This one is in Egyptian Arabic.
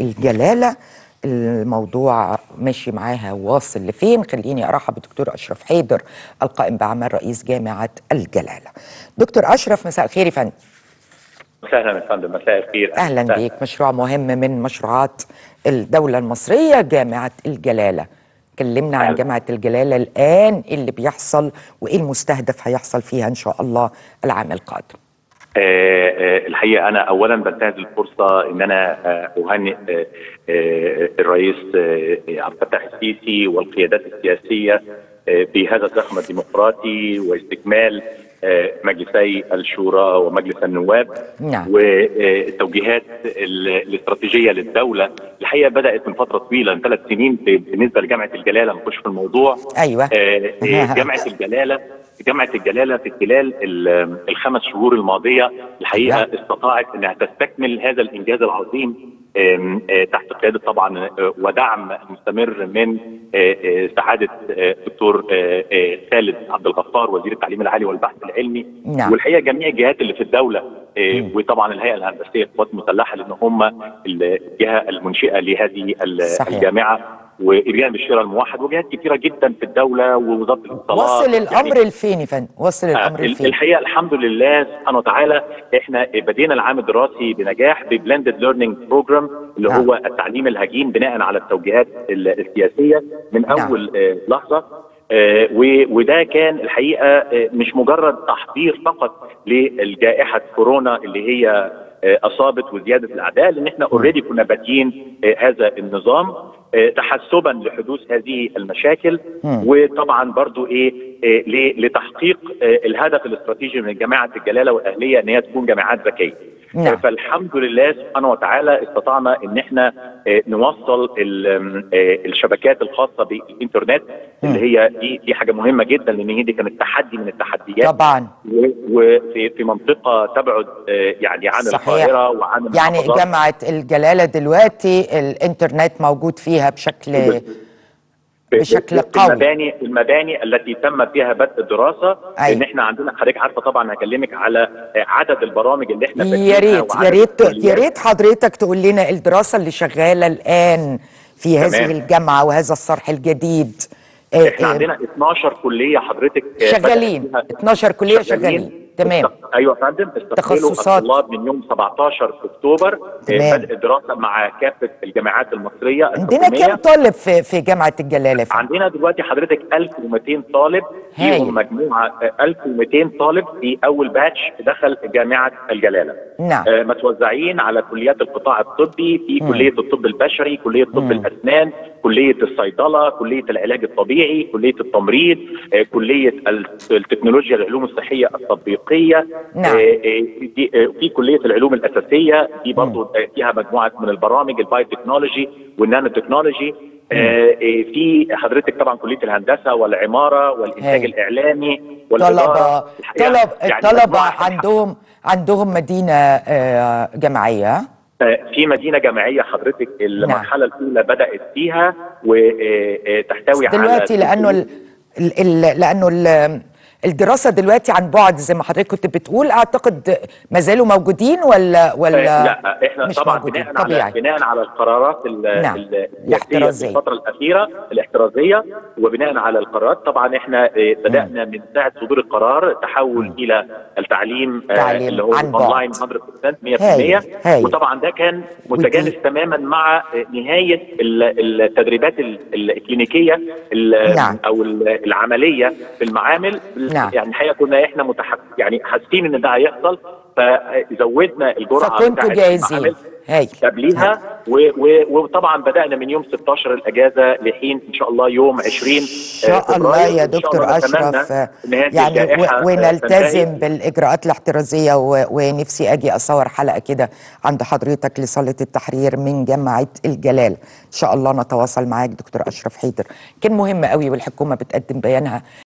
الجلالة الموضوع ماشي معاها واصل لفين خليني أرحب بالدكتور أشرف حيدر القائم بأعمال رئيس جامعة الجلالة دكتور أشرف مساء الخير يا فندم اهلا يا فندم مساء الخير أهلا مساء. بيك مشروع مهم من مشروعات الدولة المصرية جامعة الجلالة كلمنا عن أهلا. جامعة الجلالة الآن إيه اللي بيحصل وإيه المستهدف هيحصل فيها إن شاء الله العام القادم آه، آه، الحقيقه انا اولا بنتهز الفرصه ان انا آه، اهنئ آه، آه، الرئيس آه، عبد الفتاح السيسي والقيادات السياسيه آه، بهذا الزخم الديمقراطي واستكمال آه، مجلسي الشورى ومجلس النواب نعم. والتوجيهات ال- الاستراتيجيه للدوله الحقيقه بدات من فتره طويله من ثلاث سنين بالنسبه لجامعه الجلاله نخش في الموضوع أيوة آه، آه، جامعه الجلاله جامعه الجلاله في خلال ال- الخمس شهور الماضيه الحقيقه نعم. استطاعت انها تستكمل هذا الانجاز العظيم آم، آه، تحت قياده طبعا آه، ودعم مستمر من آه، آه، سعاده آه، الدكتور آه، آه، خالد عبد الغفار وزير التعليم العالي والبحث العلمي نعم. والحقيقه جميع الجهات اللي في الدوله آه، وطبعا الهيئه الهندسيه للقوات المسلحه لان هم الجهه المنشئه لهذه ال- صحيح. الجامعه وإرجان الشراء الموحد وجهات كثيره جدا في الدوله ووزاره الاتصالات وصل الأمر يعني لفين يا فندم وصل آه، الأمر ال- لفين الحقيقه الحمد لله سبحانه وتعالى احنا بدينا العام الدراسي بنجاح ببلندد ليرنينج بروجرام اللي نعم. هو التعليم الهجين بناء على التوجيهات ال- السياسيه من نعم. اول آه، لحظه آه، و- وده كان الحقيقه آه، مش مجرد تحضير فقط للجائحه كورونا اللي هي آه، اصابت وزياده الاعداء لان احنا اوريدي كنا بادئين آه، هذا النظام آه، تحسبا لحدوث هذه المشاكل مم. وطبعا برضو ايه آه، ل- لتحقيق آه، الهدف الاستراتيجي من جامعه الجلاله والاهليه ان هي تكون جامعات ذكيه. نعم. آه، فالحمد لله سبحانه وتعالى استطعنا ان احنا آه، نوصل ال- آم، آه، الشبكات الخاصه بالانترنت اللي هي دي دي حاجه مهمه جدا لان هي دي كانت تحدي من التحديات طبعا و- وفي في منطقه تبعد آه، يعني عن صحيح. القاهره وعن يعني المحافظات. جامعة الجلالة دلوقتي الإنترنت موجود فيها بشكل بشكل في قوي. المباني المباني التي تم فيها بدء الدراسه أيوة. ان احنا عندنا حضرتك عارفه طبعا هكلمك على عدد البرامج اللي احنا يا فاتحينها ريت يا وعدد ريت يا الكليات. ريت حضرتك تقول لنا الدراسة اللي شغالة الآن في هذه تمام. الجامعة وهذا الصرح الجديد آه، احنا آه، عندنا 12 كليه حضرتك آه، شغالين بدأت فيها- 12 كلية شغالين تمام است- ايوه يا فندم استقبلوا تخصصات. الطلاب من يوم 17 اكتوبر آه، تمام. بدء الدراسه مع كافه الجامعات المصريه عندنا الحكومية. كم طالب في في جامعة الجلالة يا فندم؟ عندنا دلوقتي حضرتك 1200 طالب هايل. فيهم مجموعه آه، 1200 طالب في اول باتش دخل جامعه الجلاله نعم آه، متوزعين على كليات القطاع الطبي في مم. كليه الطب البشري كليه طب مم. الاسنان كليه الصيدله كليه العلاج الطبيعي كليه التمريض آه، كليه ال- التكنولوجيا العلوم الصحيه التطبيقيه نعم. آه، آه، دي- آه، في كليه العلوم الاساسيه دي برضه آه، فيها مجموعه من البرامج البايو تكنولوجي والنانو تكنولوجي آه، آه، في حضرتك طبعا كليه الهندسه والعماره والانتاج هايل. الاعلامي طلبة والاداره طلب يعني الطلبة مجموعة عندهم عندهم مدينة آه، جامعية آه، في مدينه جامعيه حضرتك المرحله الاولى بدات فيها وتحتوي على دلوقتي لانه ال ال ال لانه ال الدراسه دلوقتي عن بعد زي ما حضرتك كنت بتقول اعتقد ما زالوا موجودين ولا ولا آه، لا احنا مش طبعا موجودين بناء طبيعي على بناء على القرارات ال- نعم. ال- السياسية الاحترازية. في الفتره الاخيره الاحترازيه وبناء على القرارات طبعا احنا آه، بدانا من ساعه صدور القرار تحول الى التعليم آه، تعليم اللي هو عن بعد. اونلاين 100% 100% هايل، هايل. وطبعا ده كان متجانس ودي- تماما مع آه، نهايه ال- التدريبات ال- الكلينيكيه ال- نعم. او ال- العمليه في المعامل نعم. يعني الحقيقه كنا احنا متحك يعني حاسين ان ده هيحصل فزودنا الجرعه فكنتوا بتاعت جاهزين المعامل هايل قبليها و- و- وطبعا بدانا من يوم 16 الاجازه لحين ان شاء الله يوم 20 ان شاء الله يا دكتور اشرف يعني و- ونلتزم بالاجراءات الاحترازيه و- ونفسي اجي اصور حلقه كده عند حضرتك لصاله التحرير من جامعه الجلال ان شاء الله نتواصل معاك دكتور اشرف حيدر كان مهم قوي والحكومه بتقدم بيانها